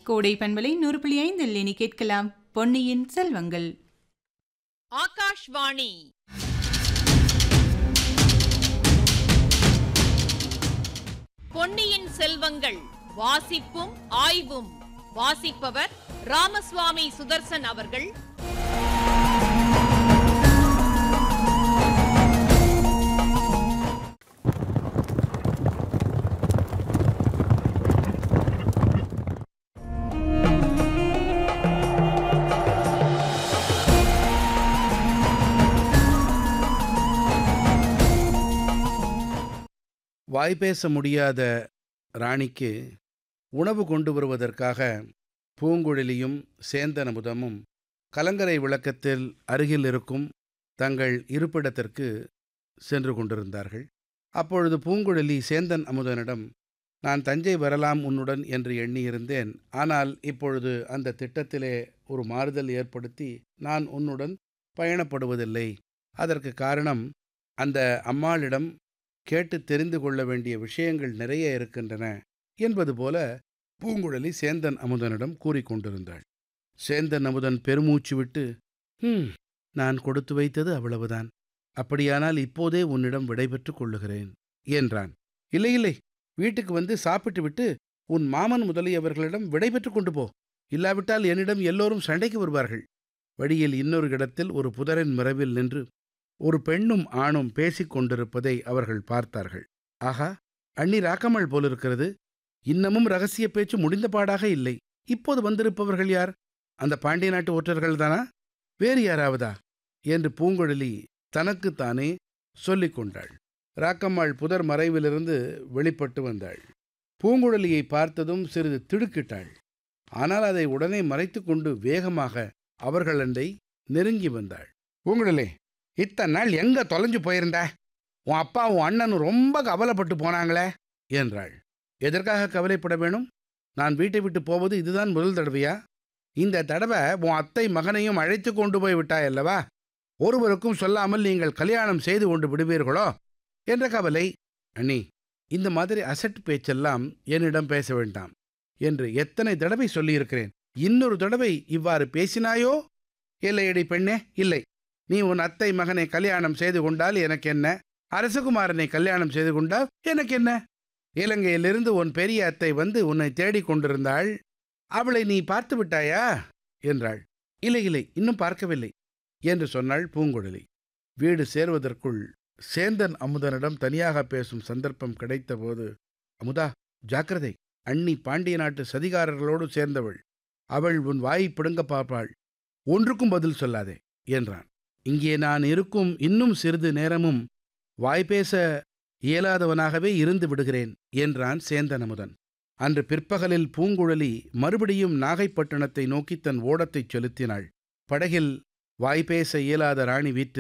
கோடை பண்பலை நூறு புள்ளி ஐந்தில் இனி கேட்கலாம் பொன்னியின் செல்வங்கள் ஆகாஷ்வாணி பொன்னியின் செல்வங்கள் வாசிப்பும் ஆய்வும் வாசிப்பவர் ராமசுவாமி சுதர்சன் அவர்கள் வாய் பேச முடியாத ராணிக்கு உணவு கொண்டு வருவதற்காக பூங்குழலியும் சேந்தனமுதமும் கலங்கரை விளக்கத்தில் அருகில் இருக்கும் தங்கள் இருப்பிடத்திற்கு சென்று கொண்டிருந்தார்கள் அப்பொழுது பூங்குழலி சேந்தன் அமுதனிடம் நான் தஞ்சை வரலாம் உன்னுடன் என்று எண்ணியிருந்தேன் ஆனால் இப்பொழுது அந்த திட்டத்திலே ஒரு மாறுதல் ஏற்படுத்தி நான் உன்னுடன் பயணப்படுவதில்லை அதற்கு காரணம் அந்த அம்மாளிடம் கேட்டு தெரிந்து கொள்ள வேண்டிய விஷயங்கள் நிறைய இருக்கின்றன என்பது போல பூங்குழலி சேந்தன் அமுதனிடம் கூறிக்கொண்டிருந்தாள் சேந்தன் அமுதன் பெருமூச்சு விட்டு ஹம் நான் கொடுத்து வைத்தது அவ்வளவுதான் அப்படியானால் இப்போதே உன்னிடம் விடைபெற்றுக் கொள்ளுகிறேன் என்றான் இல்லை இல்லை வீட்டுக்கு வந்து சாப்பிட்டு விட்டு உன் மாமன் முதலியவர்களிடம் விடைபெற்றுக் கொண்டு போ இல்லாவிட்டால் என்னிடம் எல்லோரும் சண்டைக்கு வருவார்கள் வழியில் இன்னொரு இடத்தில் ஒரு புதரின் மிரவில் நின்று ஒரு பெண்ணும் ஆணும் பேசிக் கொண்டிருப்பதை அவர்கள் பார்த்தார்கள் ஆகா அண்ணி ராக்கமல் போலிருக்கிறது இன்னமும் ரகசிய பேச்சு முடிந்த பாடாக இல்லை இப்போது வந்திருப்பவர்கள் யார் அந்த பாண்டிய நாட்டு ஒற்றர்கள் தானா வேறு யாராவதா என்று பூங்குழலி தனக்குத்தானே சொல்லிக் கொண்டாள் ராக்கம்மாள் புதர் மறைவிலிருந்து வெளிப்பட்டு வந்தாள் பூங்குழலியை பார்த்ததும் சிறிது திடுக்கிட்டாள் ஆனால் அதை உடனே மறைத்து கொண்டு வேகமாக அவர்களண்டை நெருங்கி வந்தாள் பூங்குழலே இத்தனை நாள் எங்க தொலைஞ்சு போயிருந்த உன் அப்பா உன் அண்ணனும் ரொம்ப கவலைப்பட்டு போனாங்களே என்றாள் எதற்காக கவலைப்பட வேணும் நான் வீட்டை விட்டு போவது இதுதான் முதல் தடவையா இந்த தடவை உன் அத்தை மகனையும் அழைத்து கொண்டு போய் விட்டாய் அல்லவா ஒருவருக்கும் சொல்லாமல் நீங்கள் கல்யாணம் செய்து கொண்டு விடுவீர்களோ என்ற கவலை அண்ணி இந்த மாதிரி அசட்டு பேச்செல்லாம் என்னிடம் பேச வேண்டாம் என்று எத்தனை தடவை சொல்லியிருக்கிறேன் இன்னொரு தடவை இவ்வாறு பேசினாயோ இல்லையடி பெண்ணே இல்லை நீ உன் அத்தை மகனை கல்யாணம் செய்து கொண்டால் எனக்கு என்ன அரசகுமாரனை கல்யாணம் செய்து கொண்டால் எனக்கு என்ன இலங்கையிலிருந்து உன் பெரிய அத்தை வந்து உன்னை தேடிக் கொண்டிருந்தாள் அவளை நீ பார்த்து விட்டாயா என்றாள் இல்லை இல்லை இன்னும் பார்க்கவில்லை என்று சொன்னாள் பூங்குழலி வீடு சேர்வதற்குள் சேந்தன் அமுதனிடம் தனியாக பேசும் சந்தர்ப்பம் கிடைத்தபோது அமுதா ஜாக்கிரதை அண்ணி பாண்டிய நாட்டு சதிகாரர்களோடு சேர்ந்தவள் அவள் உன் வாயை பிடுங்க பார்ப்பாள் ஒன்றுக்கும் பதில் சொல்லாதே என்றான் இங்கே நான் இருக்கும் இன்னும் சிறிது நேரமும் வாய்பேச இயலாதவனாகவே இருந்து விடுகிறேன் என்றான் சேந்தனமுதன் அன்று பிற்பகலில் பூங்குழலி மறுபடியும் நாகைப்பட்டினத்தை நோக்கி தன் ஓடத்தைச் செலுத்தினாள் படகில் வாய்பேச இயலாத ராணி வீற்றிருந்தாள்